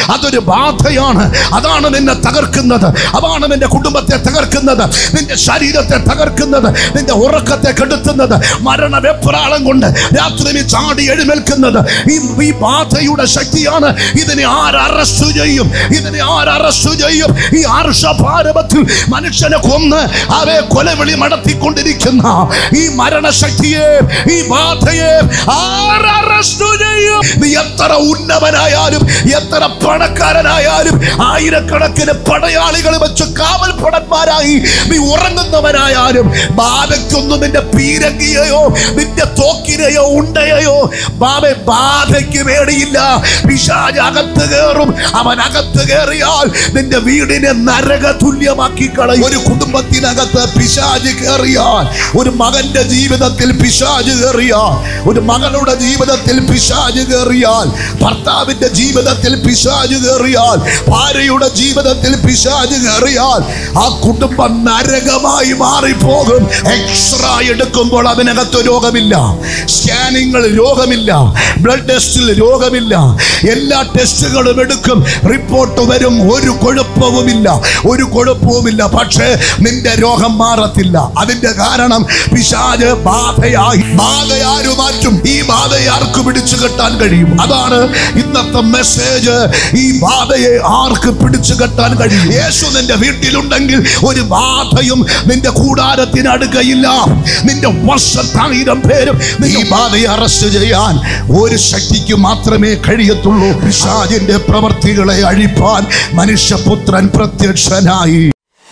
അതൊരു ബാധയാണ് അതാണ് നിന്നെ തകർക്കുന്നത് അതാണ് നിന്റെ കുടുംബത്തെ തകർക്കുന്നത് നിന്റെ ശരീരത്തെ തകർക്കുന്നത് നിന്റെ ഉറക്കത്തെ കെടുത്തുന്നത് മരണ വെപ്രാളം കൊണ്ട് രാത്രി നീ ചാടി എഴുന്നേൽക്കുന്നത് ഈ ഈ ബാധയുടെ ശക്തിയാണ് ഇതിനെ ആര് അറസ്റ്റ് ചെയ്യും ഇതിനെ ആര് അറസ്റ്റ് ചെയ്യും ഈ ആർഷഭാരവത്തിൽ മനുഷ്യനെ കൊന്ന് അവയെ കൊലവിളി നടത്തിക്കൊണ്ടിരിക്കുന്ന ഈ മരണശക്തിയെ ഈ ബാധയെ ആര് അറസ്റ്റ് ചെയ്യും നീ എത്ര ഉന്നതനായാലും എത്ര പണക്കാരനായാലും ആയിരക്കണക്കിന് പടയാളികൾ വെച്ച് കാവൽ പടന്മാരായി നീ ഉറങ്ങുന്നവനായാലും ബാധയ്ക്കൊന്നും നിന്റെ പീരങ്കിയെയോ നിന്റെ തോക്കിനെയോ ഉണ്ടയോ ബാബ ബാധയ്ക്ക് പേടിയില്ല പിശാജ് അകത്ത് കയറും അവൻ അകത്ത് കയറിയാൽ നിന്റെ വീടിനെ നരക തുല്യമാക്കി കളയും ഒരു കുടുംബത്തിനകത്ത് പിശാജ് കയറിയാൽ ഒരു മകന്റെ ജീവിതത്തിൽ പിശാജ് കയറിയാൽ ഒരു മകളുടെ ജീവിതത്തിൽ പിശാജ് കയറിയാൽ ഭർത്താവിന്റെ ജീവിതത്തിൽ പിശാജ് കയറിയാൽ ഭാര്യയുടെ ജീവിതത്തിൽ പിശാജ് കയറിയാൽ ആ കുടുംബം നരകമായി മാറിപ്പോകും എക്സ്റേ എടുക്കുമ്പോൾ അതിനകത്ത് രോഗമില്ല സ്കാനിങ്ങൾ രോഗമില്ല ബ്ലഡ് ടെസ്റ്റിൽ രോഗമില്ല എല്ലാ ടെസ്റ്റുകളും എടുക്കും റിപ്പോർട്ട് വരും ഒരു കുഴപ്പവുമില്ല ഒരു കുഴപ്പവുമില്ല പക്ഷേ നിന്റെ രോഗം മാറത്തില്ല അതിന്റെ കാരണം പിശാജ് ബാധയായി ബാധയാരു മാറ്റും ഈ ബാധയെ ആർക്ക് പിടിച്ചു കെട്ടാൻ കഴിയും അതാണ് ഇന്നത്തെ മെസ്സേജ് ഈ ബാധയെ ആർക്ക് പിടിച്ചു കെട്ടാൻ കഴിയും യേശു നിന്റെ വീട്ടിലുണ്ടെങ്കിൽ ഒരു ബാധയും നിന്റെ കൂടാരത്തിന് അടുക്കയില്ല നിന്റെ വർഷത്തായിരം പേരും ഈ ബാധയെ അറസ്റ്റ് ചെയ്യാൻ ഒരു ശക്തിക്ക് മാത്രമേ കഴിയത്തുള്ളൂ പിശാജിന്റെ പ്രവർത്തികളെ അഴിപ്പാൻ മനുഷ്യപുത്രൻ പ്രത്യക്ഷനായി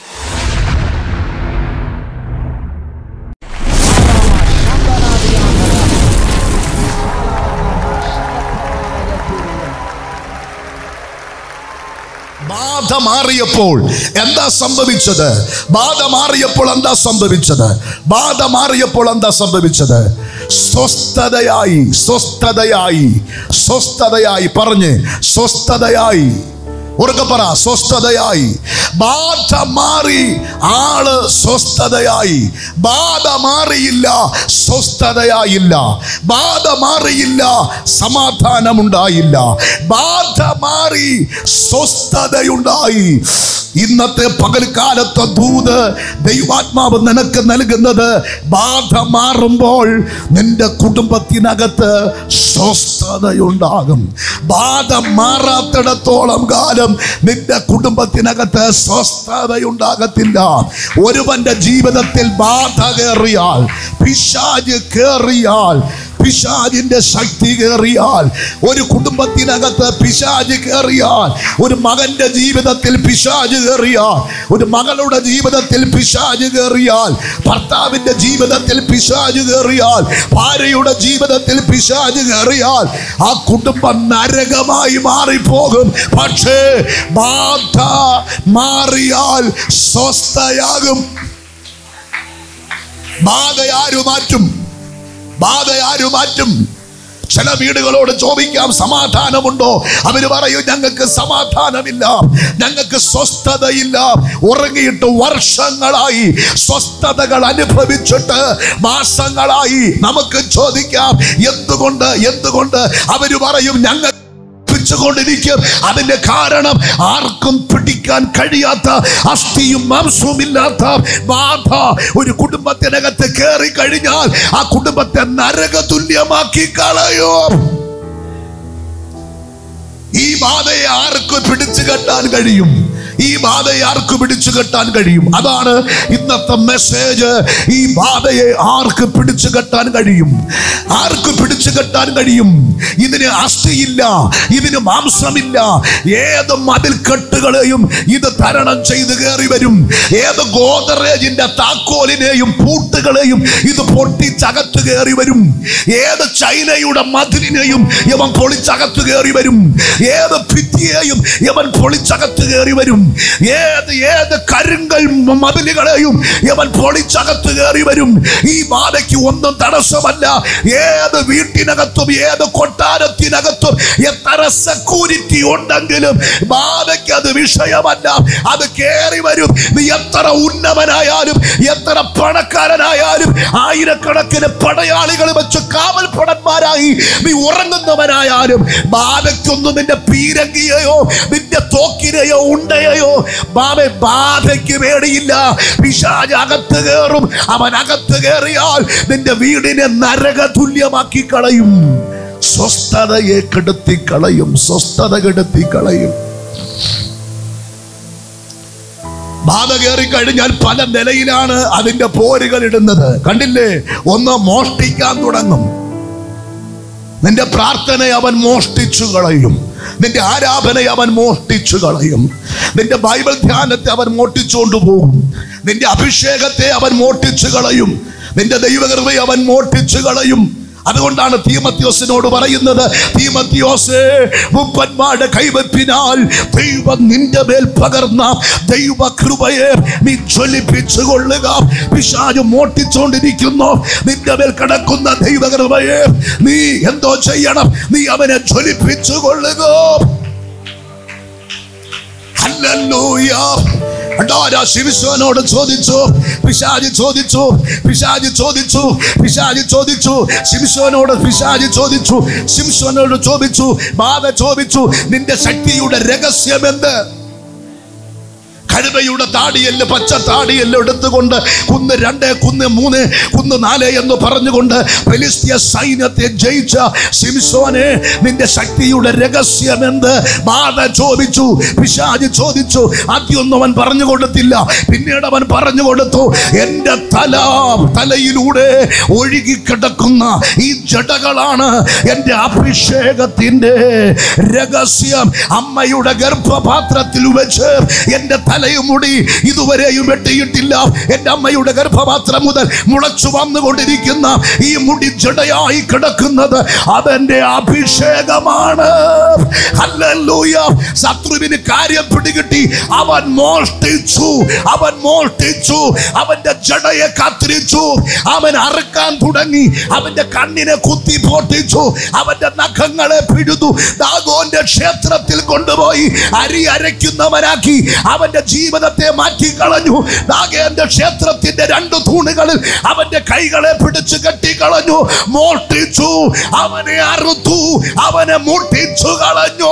ബാധ മാറിയപ്പോൾ എന്താ സംഭവിച്ചത് ബാധ മാറിയപ്പോൾ എന്താ സംഭവിച്ചത് ബാധ മാറിയപ്പോൾ എന്താ സംഭവിച്ചത് സ്വസ്ഥതയായി സ്വസ്ഥതയായി സ്വസ്ഥതയായി പറഞ്ഞ് സ്വസ്ഥതയായി ഉറക്കെ പറ സ്വസ്ഥതയായി ബാധ മാറി ആള് സ്വസ്ഥതയായി ബാധ മാറിയില്ല സ്വസ്ഥതയായില്ല ബാധ മാറിയില്ല സമാധാനമുണ്ടായില്ല ബാധ മാറി സ്വസ്ഥതയുണ്ടായി ഇന്നത്തെ പകൽക്കാലത്തെ ദൂത് ദൈവാത്മാവ് നിനക്ക് നൽകുന്നത് ബാധ മാറുമ്പോൾ നിന്റെ കുടുംബത്തിനകത്ത് സ്വസ്ഥതയുണ്ടാകും ബാധ മാറാത്തിടത്തോളം കാലം നിന്റെ കുടുംബത്തിനകത്ത് സ്വസ്ഥതയുണ്ടാകത്തില്ല ഒരുവന്റെ ജീവിതത്തിൽ ബാധ കയറിയാൽ പിശാജ് കയറിയാൽ പിശാജിന്റെ ശക്തി കയറിയാൽ ഒരു കുടുംബത്തിനകത്ത് പിശാജ് കയറിയാൽ ഒരു മകന്റെ ജീവിതത്തിൽ പിശാജ് കയറിയാൽ ഒരു മകളുടെ ജീവിതത്തിൽ പിശാജ് കയറിയാൽ ഭർത്താവിന്റെ ജീവിതത്തിൽ പിശാജ് കയറിയാൽ ഭാര്യയുടെ ജീവിതത്തിൽ പിശാജ് കയറിയാൽ ആ കുടുംബം നരകമായി മാറിപ്പോകും പക്ഷേ ബാധ മാറിയാൽ സ്വസ്ഥയാകും ബാധ ആരു മാറ്റും ബാധ ആരു മാറ്റും ചില വീടുകളോട് ചോദിക്കാം സമാധാനമുണ്ടോ അവര് പറയും ഞങ്ങൾക്ക് സമാധാനമില്ല ഞങ്ങൾക്ക് സ്വസ്ഥതയില്ല ഉറങ്ങിയിട്ട് വർഷങ്ങളായി സ്വസ്ഥതകൾ അനുഭവിച്ചിട്ട് മാസങ്ങളായി നമുക്ക് ചോദിക്കാം എന്തുകൊണ്ട് എന്തുകൊണ്ട് അവര് പറയും ഞങ്ങൾ ിരിക്കും അതിന്റെ കാരണം ആർക്കും പിടിക്കാൻ കഴിയാത്ത അസ്ഥിയും മാംസവും ഇല്ലാത്ത ബാധ ഒരു കുടുംബത്തിനകത്ത് കയറി കഴിഞ്ഞാൽ ആ കുടുംബത്തെ നരക തുല്യമാക്കി കളയും ഈ ബാധയെ ആർക്ക് പിടിച്ചു കെട്ടാൻ കഴിയും ഈ ബാധയെ ആർക്ക് പിടിച്ചു കെട്ടാൻ കഴിയും അതാണ് ഇന്നത്തെ മെസ്സേജ് ഈ ബാധയെ ആർക്ക് പിടിച്ചു കെട്ടാൻ കഴിയും ആർക്ക് പിടിച്ചു കെട്ടാൻ കഴിയും ഇതിന് അസ്ഥിയില്ല ഇതിന് മാംസമില്ല ഏത് മതിൽ കെട്ടുകളെയും ഇത് തരണം ചെയ്ത് കയറി വരും ഏത് ഗോദറേജിന്റെ താക്കോലിനെയും പൂട്ടുകളെയും ഇത് പൊട്ടിച്ചകത്ത് കയറി വരും ഏത് ചൈനയുടെ മതിലിനെയും ഇവൻ പൊളിച്ചകത്ത് കയറി വരും ഏത് ഭിത്തിയെയും ഇവൻ പൊളിച്ചകത്ത് കയറി വരും ഏത് ഏത് കരുങ്കൽ മതിലുകളെയും ഇവൻ പൊളിച്ചകത്ത് കയറി വരും ഈ ബാധയ്ക്ക് ഒന്നും തടസ്സമല്ല ഏത് വീട്ടിനകത്തും ഏത് കൊട്ടാരത്തിനകത്തും എത്ര സെക്യൂരിറ്റി ഉണ്ടെങ്കിലും ബാധയ്ക്ക് അത് വിഷയമല്ല അത് കയറി വരും നീ എത്ര ഉന്നതനായാലും എത്ര പണക്കാരനായാലും ആയിരക്കണക്കിന് പടയാളികൾ വെച്ച് കാവൽപ്പടന്മാരായി നീ ഉറങ്ങുന്നവനായാലും ബാധയ്ക്കൊന്നും നിന്റെ പീരങ്കിയെയോ നിന്റെ തോക്കിനെയോ ഉണ്ടയോ ബാധ ബാധയ്ക്ക് പേടിയില്ല പിശാജ് അകത്ത് കയറും അവൻ അകത്ത് കയറിയാൽ നിന്റെ വീടിനെ നരക തുല്യമാക്കി കളയും സ്വസ്ഥതയെ കെടുത്തി കളയും സ്വസ്ഥത കെടുത്തി കളയും ബാധ കയറി കഴിഞ്ഞാൽ പല നിലയിലാണ് അതിന്റെ പോരുകൾ ഇടുന്നത് കണ്ടില്ലേ ഒന്ന് മോഷ്ടിക്കാൻ തുടങ്ങും നിന്റെ പ്രാർത്ഥനയെ അവൻ മോഷ്ടിച്ചു കളയും നിന്റെ ആരാധനയെ അവൻ മോഷ്ടിച്ചു കളയും നിന്റെ ബൈബിൾ ധ്യാനത്തെ അവൻ മോഷ്ടിച്ചുകൊണ്ട് പോകും നിന്റെ അഭിഷേകത്തെ അവൻ മോഷ്ടിച്ചു കളയും നിന്റെ ദൈവകൃപയെ അവൻ മോഷ്ടിച്ചു കളയും അതുകൊണ്ടാണ് തീമത്യോസിനോട് പറയുന്നത് തീമത്യോസേ മുപ്പന്മാരുടെ കൈവപ്പിനാൽ ദൈവം നിന്റെ മേൽ പകർന്ന ദൈവ കൃപയെ നീ ജ്വലിപ്പിച്ചു കൊള്ളുക പിശാജ് മോട്ടിച്ചുകൊണ്ടിരിക്കുന്നു നിന്റെ മേൽ കിടക്കുന്ന ദൈവകൃപയെ നീ എന്തോ ചെയ്യണം നീ അവനെ ജ്വലിപ്പിച്ചു കൊള്ളുക ഹല്ലേലൂയ അടാരാ ശിവശോനോട് ചോദിച്ചു പിശാജ് ചോദിച്ചു പിശാജ് ചോദിച്ചു പിശാജ് ചോദിച്ചു ശിംശോനോട് പിശാജ് ചോദിച്ചു ശിംശോനോട് ചോദിച്ചു ബാധ ചോദിച്ചു നിന്റെ ശക്തിയുടെ രഹസ്യം എന്ത് കഴുതയുടെ താടിയല്ല പച്ച താടിയല്ല എടുത്തുകൊണ്ട് കുന്ന് രണ്ട് കുന്ന് മൂന്ന് കുന്ന് നാല് എന്ന് പറഞ്ഞുകൊണ്ട് ഫെലിസ്തീയ സൈന്യത്തെ ജയിച്ച സിംസോനെ നിന്റെ ശക്തിയുടെ രഹസ്യം എന്ത് ബാധ ചോദിച്ചു പിശാജ് ചോദിച്ചു ആദ്യമൊന്നും അവൻ പറഞ്ഞു കൊടുത്തില്ല പിന്നീട് അവൻ പറഞ്ഞു കൊടുത്തു എൻ്റെ തല തലയിലൂടെ ഒഴുകിക്കിടക്കുന്ന ഈ ജടകളാണ് എൻ്റെ അഭിഷേകത്തിൻ്റെ രഹസ്യം അമ്മയുടെ ഗർഭപാത്രത്തിൽ വെച്ച് എൻ്റെ തലയും മുടി ഇതുവരെയും വെട്ടിയിട്ടില്ല എൻ്റെ അമ്മയുടെ ഗർഭപാത്രം മുതൽ മുളച്ചു വന്നുകൊണ്ടിരിക്കുന്ന ഈ മുടി ജടയായി കിടക്കുന്നത് അതെന്റെ അഭിഷേകമാണ് ഹല്ലേലൂയ ശത്രുവിന് കാര്യം പിടികിട്ടി അവൻ മോഷ്ടിച്ചു അവൻ മോഷ്ടിച്ചു അവന്റെ ജടയെ കത്തിരിച്ചു അവൻ അറുക്കാൻ തുടങ്ങി അവന്റെ കണ്ണിനെ കുത്തി പൊട്ടിച്ചു അവന്റെ നഖങ്ങളെ പിഴുതു ദാഗോന്റെ ക്ഷേത്രത്തിൽ കൊണ്ടുപോയി അരി അരയ്ക്കുന്നവനാക്കി അവന്റെ ജീവിതത്തെ മാറ്റിക്കളഞ്ഞു ദാഗേന്റെ ക്ഷേത്രത്തിന്റെ രണ്ട് തൂണുകളിൽ അവന്റെ കൈകളെ പിടിച്ചു കെട്ടിക്കളഞ്ഞു മോഷ്ടിച്ചു അവനെ അറുത്തു അവനെ മുട്ടിച്ചു കളഞ്ഞു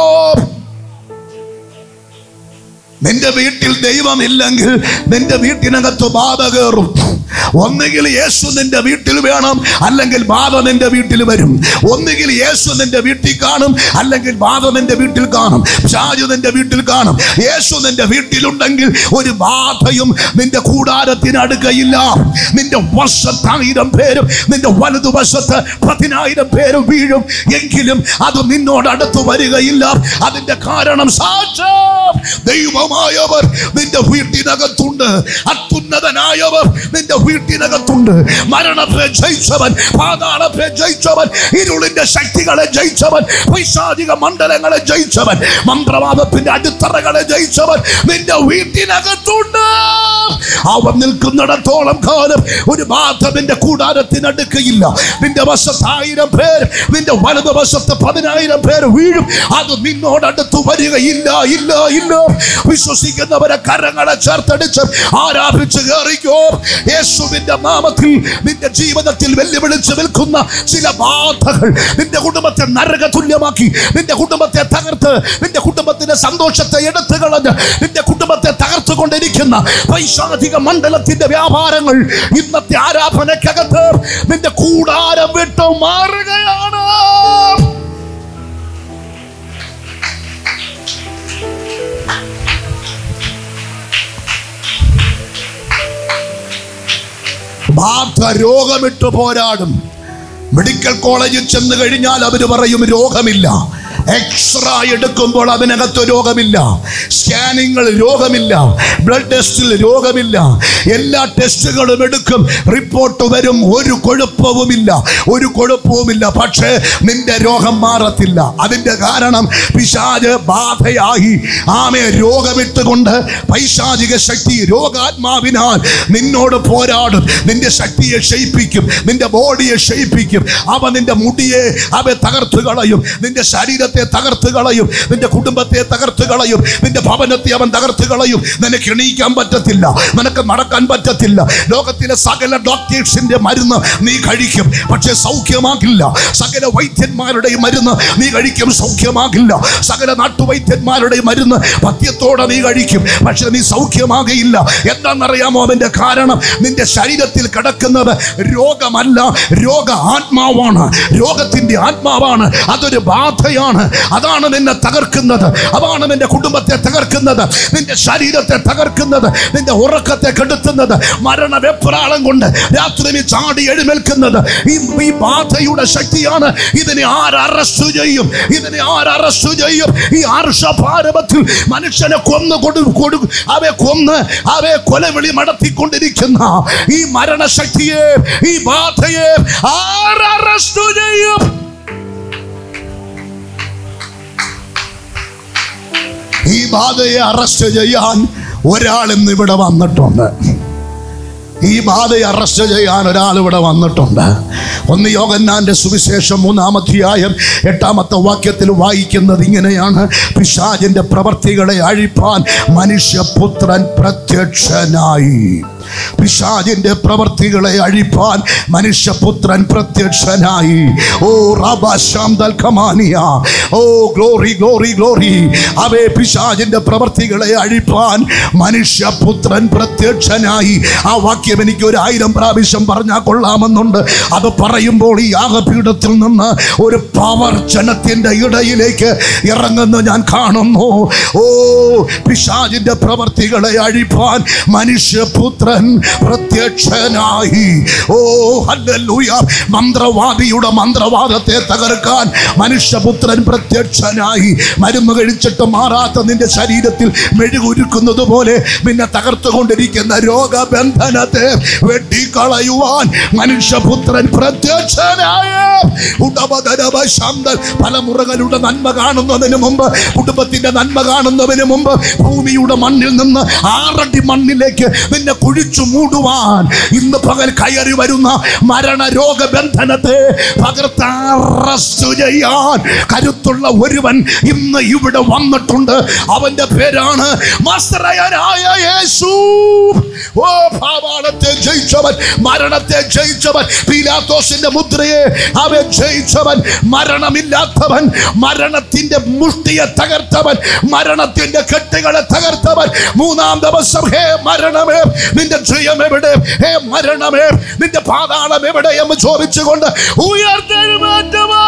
നിന്റെ വീട്ടിൽ ദൈവമില്ലെങ്കിൽ നിന്റെ വീട്ടിനകത്ത് ബാധ കയറും ഒന്നുകിൽ യേശു നിന്റെ വീട്ടിൽ വേണം അല്ലെങ്കിൽ ബാധ നിന്റെ വീട്ടിൽ വരും ഒന്നുകിൽ യേശു നിന്റെ വീട്ടിൽ കാണും അല്ലെങ്കിൽ ബാധ നിന്റെ വീട്ടിൽ കാണും ഷാജു നിന്റെ വീട്ടിൽ കാണും യേശു നിന്റെ വീട്ടിലുണ്ടെങ്കിൽ ഒരു ബാധയും നിന്റെ കൂടാരത്തിന് അടുക്കയില്ല നിന്റെ വശത്തായിരം പേരും നിന്റെ വലതുവശത്ത് പതിനായിരം പേരും വീഴും എങ്കിലും അത് നിന്നോട് അടുത്ത് വരികയില്ല അതിന്റെ കാരണം സാക്ഷാൽ ദൈവമായവർ നിന്റെ വീട്ടിനകത്തുണ്ട് അത്യുന്നതനായവർ നിന്റെ വീട്ടിനകത്തുണ്ട് മരണത്തെ ജയിച്ചവൻ പാതാളത്തെ ജയിച്ചവൻ ഇരുളിന്റെ ശക്തികളെ ജയിച്ചവൻ പൈശാചിക മണ്ഡലങ്ങളെ ജയിച്ചവൻ മന്ത്രവാദത്തിന്റെ അടിത്തറകളെ ജയിച്ചവൻ നിന്റെ വീട്ടിനകത്തുണ്ട് അവൻ നിൽക്കുന്നിടത്തോളം കാലം ഒരു ബാധ നിന്റെ കൂടാരത്തിനടുക്കയില്ല നിന്റെ വശത്ത് ആയിരം പേര് നിന്റെ വലത് വശത്ത് പതിനായിരം പേര് വീഴും അത് നിന്നോടടുത്ത് വരികയില്ല ഇല്ല ഇല്ല വിശ്വസിക്കുന്നവരെ കരങ്ങളെ ചേർത്തടിച്ച് ആരാധിച്ച് കയറിക്കോ യേശുവിന്റെ നാമത്തിൽ നിന്റെ ജീവിതത്തിൽ വെല്ലുവിളിച്ച് നിൽക്കുന്ന ചില ബാധകൾ നിന്റെ കുടുംബത്തെ നരക തുല്യമാക്കി നിന്റെ കുടുംബത്തെ തകർത്ത് നിന്റെ കുടുംബത്തിന്റെ സന്തോഷത്തെ എടുത്തു കളഞ്ഞ് നിന്റെ കുടുംബത്തെ തകർത്തുകൊണ്ടിരിക്കുന്ന പൈശാചിക മണ്ഡലത്തിന്റെ വ്യാപാരങ്ങൾ ഇന്നത്തെ ആരാധനക്കകത്ത് നിന്റെ കൂടാരം വിട്ടു മാറുകയാണ് ബാധ രോഗമിട്ട് പോരാടും മെഡിക്കൽ കോളേജിൽ ചെന്ന് കഴിഞ്ഞാൽ അവർ പറയും രോഗമില്ല എക്സ്റേ എടുക്കുമ്പോൾ അതിനകത്ത് രോഗമില്ല സ്കാനിങ്ങൾ രോഗമില്ല ബ്ലഡ് ടെസ്റ്റിൽ രോഗമില്ല എല്ലാ ടെസ്റ്റുകളും എടുക്കും റിപ്പോർട്ട് വരും ഒരു കുഴപ്പവുമില്ല ഒരു കുഴപ്പവുമില്ല പക്ഷേ നിന്റെ രോഗം മാറത്തില്ല അതിന്റെ കാരണം പിശാജ് ബാധയായി ആമെ രോഗമിട്ടുകൊണ്ട് പൈശാചിക ശക്തി രോഗാത്മാവിനാൽ നിന്നോട് പോരാടും നിന്റെ ശക്തിയെ ക്ഷയിപ്പിക്കും നിന്റെ ബോഡിയെ ക്ഷയിപ്പിക്കും അവ നിന്റെ മുടിയെ അവ തകർത്ത് കളയും നിന്റെ ശരീരത്തെ തകർത്ത് കളയും നിന്റെ കുടുംബത്തെ തകർത്ത് കളയും നിന്റെ ഭവനത്തെ അവൻ തകർത്ത് കളയും നിനക്ക് എണീക്കാൻ പറ്റത്തില്ല നിനക്ക് നടക്കാൻ പറ്റത്തില്ല ലോകത്തിലെ സകല ഡോക്ടേഴ്സിന്റെ മരുന്ന് നീ കഴിക്കും പക്ഷെ സൗഖ്യമാകില്ല സകല വൈദ്യന്മാരുടെയും മരുന്ന് നീ കഴിക്കും സൗഖ്യമാകില്ല സകല നാട്ടുവൈദ്യന്മാരുടെ മരുന്ന് പഥ്യത്തോടെ നീ കഴിക്കും പക്ഷെ നീ സൗഖ്യമാകയില്ല എന്താണെന്നറിയാമോ അവന്റെ കാരണം നിന്റെ ശരീരത്തിൽ കിടക്കുന്നത് രോഗമല്ല രോഗ ആത്മാവാണ് രോഗത്തിന്റെ ആത്മാവാണ് അതൊരു ബാധയാണ് അതാണ് നിന്നെ തകർക്കുന്നത് അതാണ് നിന്റെ കുടുംബത്തെ തകർക്കുന്നത് നിന്റെ ശരീരത്തെ തകർക്കുന്നത് നിന്റെ ഉറക്കത്തെ കെടുത്തുന്നത് മരണ വെപ്രാളം കൊണ്ട് രാത്രി നീ ചാടി എഴുന്നേൽക്കുന്നത് ഈ ഈ ബാധയുടെ ശക്തിയാണ് ഇതിനെ ആര് അറസ്റ്റ് ചെയ്യും ഇതിനെ ആര് അറസ്റ്റ് ചെയ്യും ഈ ആർഷഭാരവത്തിൽ മനുഷ്യനെ കൊന്നു കൊടു കൊടു അവയെ കൊന്ന് അവയെ കൊലവിളി നടത്തിക്കൊണ്ടിരിക്കുന്ന ഈ മരണശക്തിയെ ഈ ബാധയെ ആര് അറസ്റ്റ് ചെയ്യും ഈ ബാധയെ അറസ്റ്റ് ചെയ്യാൻ ഒരാൾ ഇന്ന് ഇവിടെ വന്നിട്ടുണ്ട് ഈ ബാധയെ അറസ്റ്റ് ചെയ്യാൻ ഒരാൾ ഇവിടെ വന്നിട്ടുണ്ട് ഒന്ന് യോഗന്നാന്റെ സുവിശേഷം മൂന്നാമധ്യായം എട്ടാമത്തെ വാക്യത്തിൽ വായിക്കുന്നത് ഇങ്ങനെയാണ് പിശാചിന്റെ പ്രവർത്തികളെ അഴിപ്പാൻ മനുഷ്യപുത്രൻ പ്രത്യക്ഷനായി പിശാചിന്റെ പ്രവർത്തികളെ അഴിപ്പാൻ മനുഷ്യപുത്രൻ പ്രത്യക്ഷനായി ഓ റബാശാന്തൽ കമാനിയ ഓ ഗ്ലോറി ഗ്ലോറി ഗ്ലോറി അവേ പിശാചിന്റെ പ്രവർത്തികളെ അഴിപ്പാൻ മനുഷ്യപുത്രൻ പ്രത്യക്ഷനായി ആ വാക്യം എനിക്ക് ഒരു ആയിരം പ്രാവശ്യം പറഞ്ഞാൽ കൊള്ളാമെന്നുണ്ട് അത് പറയുമ്പോൾ ഈ യാഗപീഠത്തിൽ നിന്ന് ഒരു പവർ ജനത്തിന്റെ ഇടയിലേക്ക് ഇറങ്ങുന്ന ഞാൻ കാണുന്നു ഓ പിശാചിന്റെ പ്രവർത്തികളെ അഴിപ്പാൻ മനുഷ്യപുത്രൻ പ്രത്യക്ഷനായി ഓ ഹല്ലേലൂയ മന്ത്രവാദിയുടെ മന്ത്രവാദത്തെ തകർക്കാൻ മനുഷ്യപുത്രൻ പ്രത്യക്ഷനായി മരുന്ന് കഴിച്ചിട്ട് മാറാത്ത നിന്റെ ശരീരത്തിൽ മെഴുകുരുക്കുന്നത് പോലെ നിന്നെ തകർത്തുകൊണ്ടിരിക്കുന്ന രോഗബന്ധനത്തെ വെട്ടിക്കളയുവാൻ മനുഷ്യപുത്രൻ പ്രത്യക്ഷനായ ഉടമതരവ ശാന്തൽ പല മുറകളുടെ നന്മ കാണുന്നതിന് മുമ്പ് കുടുംബത്തിന്റെ നന്മ കാണുന്നതിന് മുമ്പ് ഭൂമിയുടെ മണ്ണിൽ നിന്ന് ആറടി മണ്ണിലേക്ക് നിന്നെ കുഴിച്ചു മൂടുവാൻ ഇന്ന് പകൽ കയറി വരുന്ന മരണ രോഗബന്ധനത്തെ പകർത്ത് അറസ്റ്റ് ചെയ്യാൻ കരുത്തുള്ള ഒരുവൻ ഇന്ന് ഇവിടെ വന്നിട്ടുണ്ട് അവന്റെ പേരാണ് മസ്രയനായ യേശു ഓ പാവാളത്തെ ജയിച്ചവൻ മരണത്തെ ജയിച്ചവൻ പീലാത്തോസിന്റെ മുദ്രയെ അവൻ ജയിച്ചവൻ മരണമില്ലാത്തവൻ മരണത്തിന്റെ മുഷ്ടിയെ തകർത്തവൻ മരണത്തിന്റെ കെട്ടുകളെ തകർത്തവൻ മൂന്നാം ദിവസം ഹേ മരണമേ നിന്റെ ജയം എവിടെ ഹേ മരണമേ നിന്റെ പാതാളം എവിടെ എന്ന് ചോദിച്ചുകൊണ്ട് ഉയർത്തെഴുന്നേറ്റവാ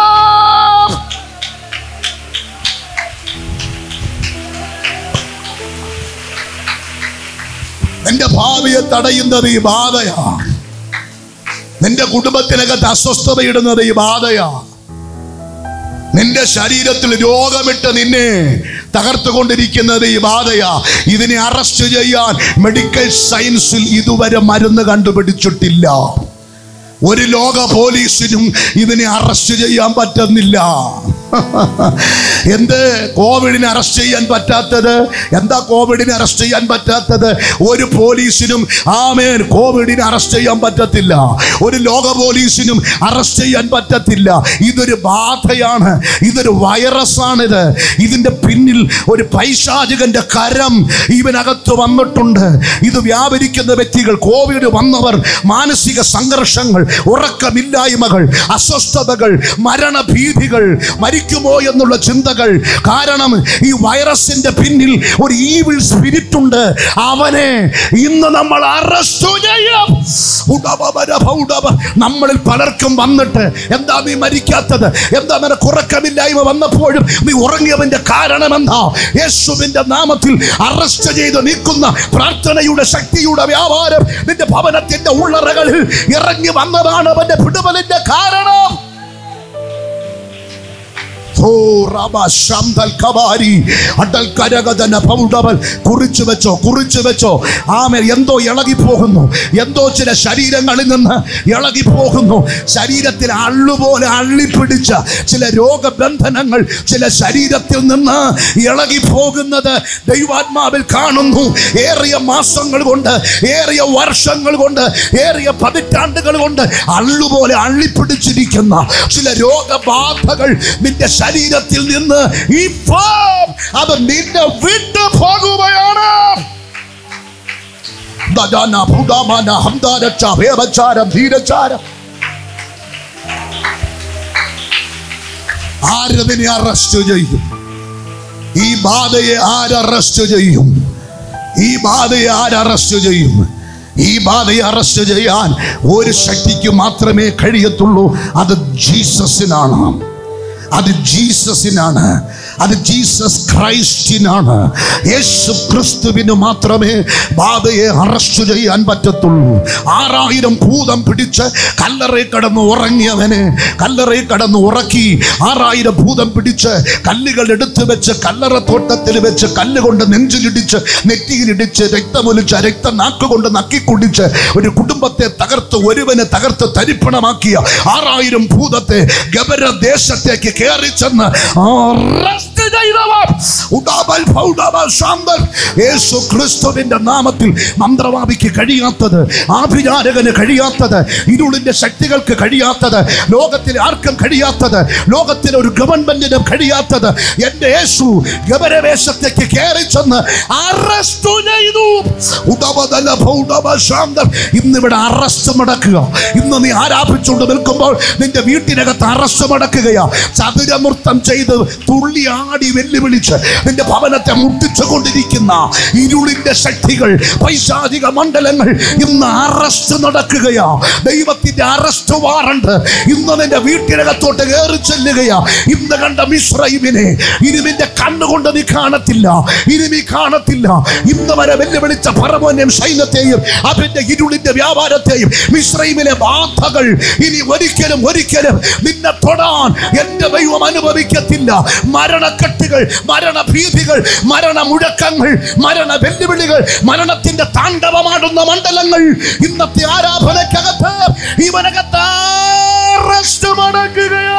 നിന്റെ ഭാവിയെ തടയുന്നത് ഈ ബാധയാണ് നിന്റെ കുടുംബത്തിനകത്ത് അസ്വസ്ഥതയിടുന്നത് ഈ ബാധയാ നിന്റെ ശരീരത്തിൽ രോഗമിട്ട് നിന്നെ തകർത്തുകൊണ്ടിരിക്കുന്നത് ഈ ബാധയാ ഇതിനെ അറസ്റ്റ് ചെയ്യാൻ മെഡിക്കൽ സയൻസിൽ ഇതുവരെ മരുന്ന് കണ്ടുപിടിച്ചിട്ടില്ല ഒരു ലോക പോലീസിനും ഇതിനെ അറസ്റ്റ് ചെയ്യാൻ പറ്റുന്നില്ല എന്ത് കോവിഡിനെ അറസ്റ്റ് ചെയ്യാൻ പറ്റാത്തത് എന്താ കോവിഡിനെ അറസ്റ്റ് ചെയ്യാൻ പറ്റാത്തത് ഒരു പോലീസിനും ആമേൻ കോവിഡിനെ അറസ്റ്റ് ചെയ്യാൻ പറ്റത്തില്ല ഒരു ലോക പോലീസിനും അറസ്റ്റ് ചെയ്യാൻ പറ്റത്തില്ല ഇതൊരു ബാധയാണ് ഇതൊരു വൈറസാണിത് ഇതിന്റെ പിന്നിൽ ഒരു പൈശാചികന്റെ കരം ഇവനകത്ത് വന്നിട്ടുണ്ട് ഇത് വ്യാപരിക്കുന്ന വ്യക്തികൾ കോവിഡ് വന്നവർ മാനസിക സംഘർഷങ്ങൾ ഉറക്കമില്ലായ്മകൾ അസ്വസ്ഥതകൾ മരണഭീതികൾ മരിക്കുമോ എന്നുള്ള ചിന്തകൾ കാരണം ഈ വൈറസിന്റെ പിന്നിൽ ഒരു ഈവിൾ സ്പിരിറ്റ് ഉണ്ട് അവനെ ഇന്ന് നമ്മൾ അറസ്റ്റ് ചെയ്യും ഉടവ ഉടവ നമ്മളിൽ പലർക്കും വന്നിട്ട് എന്താ നീ മരിക്കാത്തത് എന്താ നിനക്ക് ഉറക്കമില്ലായ്മ വന്നപ്പോഴും നീ ഉറങ്ങിയവന്റെ കാരണം എന്താ യേശുവിന്റെ നാമത്തിൽ അറസ്റ്റ് ചെയ്ത് നീക്കുന്ന പ്രാർത്ഥനയുടെ ശക്തിയുടെ വ്യാപാരം നിന്റെ ഭവനത്തിന്റെ ഉള്ളറകളിൽ ഇറങ്ങി വന്നതാണ് അവന്റെ പിടുപലിന്റെ കാരണം ഓ റബ ശംദൽ കബാരി അടൽ കരകതന പൗഡവൽ കുറിച്ചു വെച്ചോ കുറിച്ചു വെച്ചോ ആമേ എന്തോ ഇളകി പോകുന്നു എന്തോ ചില ശരീരങ്ങളിൽ നിന്ന് ഇളകി പോകുന്നു ശരീരത്തിൽ അള്ളുപോലെ അള്ളിപ്പിടിച്ച ചില രോഗബന്ധനങ്ങൾ ചില ശരീരത്തിൽ നിന്ന് ഇളകി പോകുന്നത് ദൈവാത്മാവിൽ കാണുന്നു ഏറിയ മാസങ്ങൾ കൊണ്ട് ഏറിയ വർഷങ്ങൾ കൊണ്ട് ഏറിയ പതിറ്റാണ്ടുകൾ കൊണ്ട് അള്ളുപോലെ അള്ളിപ്പിടിച്ചിരിക്കുന്ന ചില രോഗബാധകൾ നിന്റെ ശരീരത്തിൽ നിന്ന് ഇപ്പോൾ അത് നിന്നെ വിട്ടു പോകുകയാണ് ദദാന ഭൂദാമാന ഹംദാരച്ച വേവച്ചാരം ധീരച്ചാരം ആരതിനെ അറസ്റ്റ് ചെയ്യും ഈ ബാധയെ ആരറസ്റ്റ് ചെയ്യും ഈ ബാധയെ ആരറസ്റ്റ് ചെയ്യും ഈ ബാധയെ അറസ്റ്റ് ചെയ്യാൻ ഒരു ശക്തിക്ക് മാത്രമേ കഴിയത്തുള്ളൂ അത് ജീസസിനാണ് അത് ജീസസിനാണ് അത് ജീസസ് ക്രൈസ്റ്റിനാണ് യേശു ക്രിസ്തുവിന് മാത്രമേ ബാധയെ അറസ്റ്റ് ചെയ്യാൻ പറ്റത്തുള്ളൂ ആറായിരം ഭൂതം പിടിച്ച് കല്ലറേ കടന്ന് ഉറങ്ങിയവനെ കല്ലറേ കടന്ന് ഉറക്കി ആറായിരം ഭൂതം പിടിച്ച് കല്ലുകൾ എടുത്തു വെച്ച് കല്ലറ തോട്ടത്തിൽ വെച്ച് കല്ലുകൊണ്ട് നെഞ്ചിലിടിച്ച് നെറ്റിയിലിടിച്ച് രക്തമൊലിച്ച് രക്തം നാക്കുകൊണ്ട് നക്കി കുടിച്ച് ഒരു കുടുംബത്തെ തകർത്ത് ഒരുവനെ തകർത്ത് തരിപ്പണമാക്കിയ ആറായിരം ഭൂതത്തെ ഗബര ദേശത്തേക്ക് കയറി ചെന്ന് arrest ചെയ്തവർ ഉടാബൽ ഫൗഡാബൽ ശാന്തൻ യേശു ക്രിസ്തുവിന്റെ നാമത്തിൽ മന്ത്രവാദിക്ക് കഴിയാത്തത് ആഭിചാരകന് കഴിയാത്തത് ഇരുളിന്റെ ശക്തികൾക്ക് കഴിയാത്തത് ലോകത്തിൽ ആർക്കും കഴിയാത്തത് ലോകത്തിലെ ഒരു ഗവൺമെന്റിനും കഴിയാത്തത് എന്റെ യേശു ഗബരവേശത്തേക്ക് കയറി ചെന്ന് അറസ്റ്റ് ചെയ്തു ഉടവതല ഭൗഡവ ശാന്തൻ ഇന്നിവിടെ അറസ്റ്റ് നടക്കുക ഇന്ന് നീ ആരാധിച്ചുകൊണ്ട് നിൽക്കുമ്പോൾ നിന്റെ വീട്ടിനകത്ത് അറസ്റ്റ് നടക്കുകയാ ചതുരമൃത്തം ചെയ്ത് തുള്ളി ആടി വെല്ലുവിളിച്ച് നിന്റെ ഭവനത്തെ മുട്ടിച്ചു കൊണ്ടിരിക്കുന്ന ഇരുളിന്റെ ശക്തികൾ പൈശാചിക മണ്ഡലങ്ങൾ ഇന്ന് അറസ്റ്റ് നടക്കുകയാ ദൈവത്തിന്റെ അറസ്റ്റ് വാറണ്ട് ഇന്ന് നിന്റെ വീട്ടിനകത്തോട്ട് കയറി ചെല്ലുകയാ ഇന്ന് കണ്ട മിശ്രൈമിനെ ഇനി നിന്റെ കണ്ണുകൊണ്ട് നീ കാണത്തില്ല ഇനി നീ കാണത്തില്ല ഇന്ന് വരെ വെല്ലുവിളിച്ച പരമോന്യം സൈന്യത്തെയും അതിന്റെ ഇരുളിന്റെ വ്യാപാരത്തെയും മിശ്രൈമിലെ ബാധകൾ ഇനി ഒരിക്കലും ഒരിക്കലും നിന്നെ തൊടാൻ എന്റെ ദൈവം അനുഭവിക്കത്തില്ല മരണക്കെട്ടുകൾ മരണഭീതികൾ മരണ മുഴക്കങ്ങൾ മരണ വെല്ലുവിളികൾ മരണത്തിന്റെ താണ്ഡവമാടുന്ന മണ്ഡലങ്ങൾ ഇന്നത്തെ ആരാധനക്കകത്ത് ഇവനകത്ത് അറസ്റ്റ് മടക്കുകയോ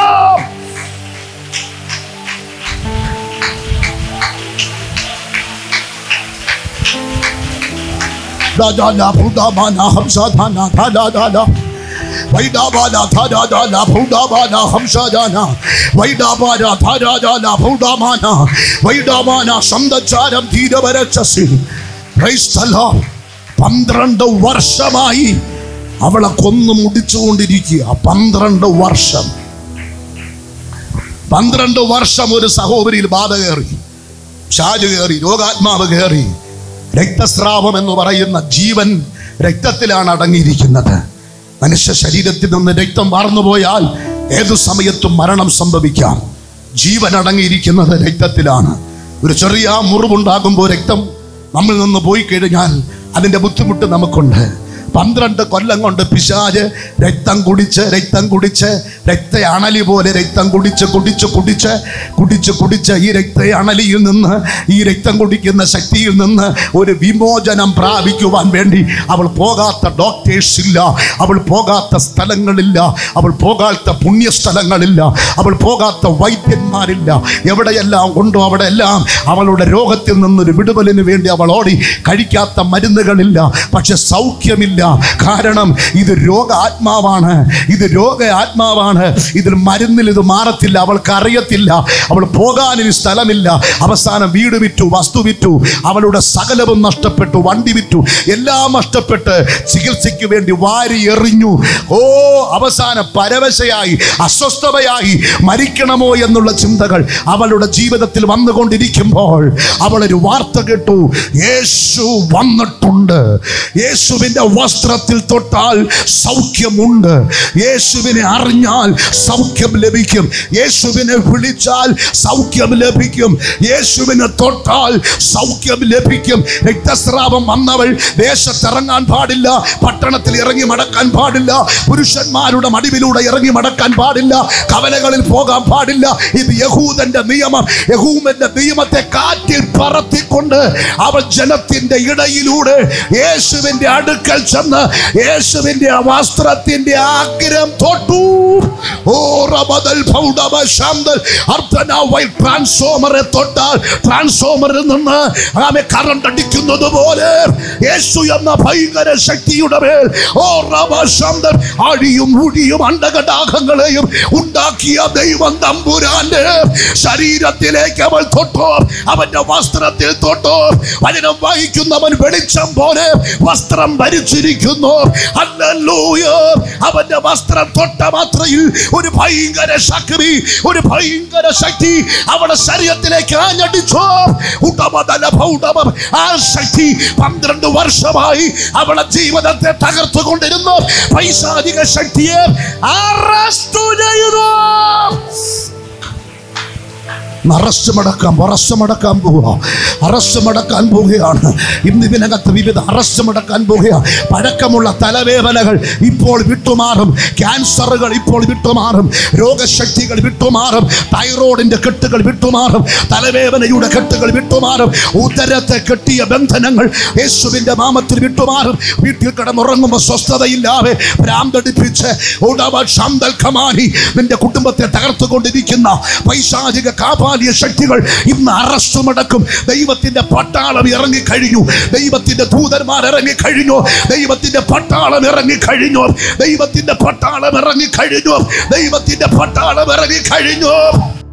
Dadala Budamana Hamsadana Dadala Vaidabala Thadadala Budamana Hamsadana Vaidabala Thadadala Budamana Vaidamana Samdacharam Dhiravarachasi Praise the Lord പന്ത്രണ്ട് വർഷമായി അവളെ കൊന്നു മുടിച്ചുകൊണ്ടിരിക്കുക പന്ത്രണ്ട് വർഷം പന്ത്രണ്ട് വർഷം ഒരു സഹോദരിയിൽ ബാധ കയറി ഷാജ് കയറി രോഗാത്മാവ് കയറി രക്തസ്രാവം എന്ന് പറയുന്ന ജീവൻ രക്തത്തിലാണ് അടങ്ങിയിരിക്കുന്നത് മനുഷ്യ ശരീരത്തിൽ നിന്ന് രക്തം വാർന്നു പോയാൽ ഏതു സമയത്തും മരണം സംഭവിക്കാം ജീവൻ അടങ്ങിയിരിക്കുന്നത് രക്തത്തിലാണ് ഒരു ചെറിയ മുറിവുണ്ടാകുമ്പോൾ രക്തം നമ്മിൽ നിന്ന് പോയി കഴിഞ്ഞാൽ അതിൻ്റെ ബുദ്ധിമുട്ട് നമുക്കുണ്ട് പന്ത്രണ്ട് കൊല്ലം കൊണ്ട് പിശാജ് രക്തം കുടിച്ച് രക്തം കുടിച്ച് രക്ത അണലി പോലെ രക്തം കുടിച്ച് കുടിച്ച് കുടിച്ച് കുടിച്ച് കുടിച്ച് ഈ രക്ത അണലിയിൽ നിന്ന് ഈ രക്തം കുടിക്കുന്ന ശക്തിയിൽ നിന്ന് ഒരു വിമോചനം പ്രാപിക്കുവാൻ വേണ്ടി അവൾ പോകാത്ത ഡോക്ടേഴ്സ് ഇല്ല അവൾ പോകാത്ത സ്ഥലങ്ങളില്ല അവൾ പോകാത്ത പുണ്യസ്ഥലങ്ങളില്ല അവൾ പോകാത്ത വൈദ്യന്മാരില്ല എവിടെയെല്ലാം ഉണ്ടോ അവിടെയെല്ലാം അവളുടെ രോഗത്തിൽ നിന്നൊരു വിടുതലിന് വേണ്ടി അവൾ ഓടി കഴിക്കാത്ത മരുന്നുകളില്ല പക്ഷെ സൗഖ്യമില്ല കാരണം ഇത് രോഗ ആത്മാവാണ് ഇത് രോഗ ആത്മാവാണ് ഇതിൽ മരുന്നിൽ ഇത് മാറത്തില്ല അവൾക്ക് അറിയത്തില്ല അവൾ പോകാൻ ഇനി സ്ഥലമില്ല അവസാനം വീട് വിറ്റു വസ്തു വിറ്റു അവളുടെ സകലവും നഷ്ടപ്പെട്ടു വണ്ടി വിറ്റു എല്ലാം നഷ്ടപ്പെട്ട് ചികിത്സയ്ക്ക് വേണ്ടി വാരി എറിഞ്ഞു ഓ അവസാന പരവശയായി അസ്വസ്ഥതയായി മരിക്കണമോ എന്നുള്ള ചിന്തകൾ അവളുടെ ജീവിതത്തിൽ വന്നുകൊണ്ടിരിക്കുമ്പോൾ അവളൊരു വാർത്ത കേട്ടു യേശു വന്നിട്ടുണ്ട് യേശുവിൻ്റെ വസ്തു വസ്ത്രത്തിൽ തൊട്ടാൽ സൗഖ്യമുണ്ട് യേശുവിനെ അറിഞ്ഞാൽ സൗഖ്യം ലഭിക്കും യേശുവിനെ വിളിച്ചാൽ സൗഖ്യം ലഭിക്കും യേശുവിനെ തൊട്ടാൽ സൗഖ്യം ലഭിക്കും രക്തസ്രാവം വന്നവൾ ദേശത്തിറങ്ങാൻ പാടില്ല പട്ടണത്തിൽ ഇറങ്ങി മടക്കാൻ പാടില്ല പുരുഷന്മാരുടെ മടിവിലൂടെ ഇറങ്ങി മടക്കാൻ പാടില്ല കവലകളിൽ പോകാൻ പാടില്ല ഇത് യഹൂദന്റെ നിയമം യഹൂമന്റെ നിയമത്തെ കാറ്റിൽ പറത്തിക്കൊണ്ട് അവൾ ജനത്തിന്റെ ഇടയിലൂടെ യേശുവിന്റെ അടുക്കൽ ചെന്ന് യേശുവിന്റെ ആ വസ്ത്രത്തിന്റെ ആഗ്രഹം തൊട്ടു ഓ റബദൽ ഫൗഡബ ശാന്തൽ അർദ്ധനാവൈ ട്രാൻസ്ഫോമറെ തൊട്ടാൽ ട്രാൻസ്ഫോമറിൽ നിന്ന് ആമെ കറണ്ട് അടിക്കുന്നത് പോലെ യേശു എന്ന ഭയങ്കര ശക്തിയുടെ മേൽ ഓ റബ ശാന്തൽ അഴിയും ഉഴിയും അണ്ടകടാകങ്ങളെയും ഉണ്ടാക്കിയ ദൈവം തമ്പുരാന്റെ ശരീരത്തിലേക്ക് അവൾ തൊട്ടോ അവന്റെ വസ്ത്രത്തിൽ തൊട്ടോ വചനം വായിക്കുന്നവൻ വെളിച്ചം പോലെ വസ്ത്രം ഭരിച്ചിരിക്കുന്നു ഹല്ലേലൂയ അവന്റെ വസ്ത്രം തൊട്ട മാത്രയിൽ ഒരു ഭയങ്കര ശക്തി ഒരു ഭയങ്കര ശക്തി അവളുടെ ശരീരത്തിലേക്ക് ആഞ്ഞടിച്ചു ഉടമതല ഭൗടമം ആ ശക്തി പന്ത്രണ്ട് വർഷമായി അവളെ ജീവിതത്തെ തകർത്തുകൊണ്ടിരുന്നു പൈശാചിക ശക്തിയെ അറസ്റ്റ് ചെയ്തു അറസ്റ്റ് മടക്കാം അറസ്റ്റ് മടക്കാൻ പോവുക അറസ്റ്റ് മടക്കാൻ പോവുകയാണ് ഇന്ന് ഇതിനകത്ത് വിവിധ അറസ്റ്റ് മടക്കാൻ പോവുകയാണ് പഴക്കമുള്ള തലവേദനകൾ ഇപ്പോൾ വിട്ടുമാറും ക്യാൻസറുകൾ ഇപ്പോൾ വിട്ടുമാറും രോഗശക്തികൾ വിട്ടുമാറും തൈറോയിഡിന്റെ കെട്ടുകൾ വിട്ടുമാറും തലവേദനയുടെ കെട്ടുകൾ വിട്ടുമാറും ഉദരത്തെ കെട്ടിയ ബന്ധനങ്ങൾ യേശുവിന്റെ നാമത്തിൽ വിട്ടുമാറും വീട്ടിൽ കിടന്നുറങ്ങുമ്പോൾ സ്വസ്ഥതയില്ലാതെ ഭ്രാന്തടിപ്പിച്ച് ഉടവ ശാന്തൽ ഖമാനി നിന്റെ കുടുംബത്തെ തകർത്തുകൊണ്ടിരിക്കുന്ന പൈശാചിക കാപാലിയ ശക്തികൾ ഇന്ന് അറസ്റ്റ് മടക്കും ദൈവത്തിന്റെ പട്ടാളം ഇറങ്ങി കഴിഞ്ഞു ദൈവത്തിന്റെ ദൂതന്മാർ ഇറങ്ങി കഴിഞ്ഞു ദൈവത്തിന്റെ പട്ടാളം ഇറങ്ങി കഴിഞ്ഞു ദൈവത്തിന്റെ പട്ടാളം ഇറങ്ങി കഴിഞ്ഞു ദൈവത്തിന്റെ പട്ടാളം ഇറങ്ങി കഴിഞ്ഞു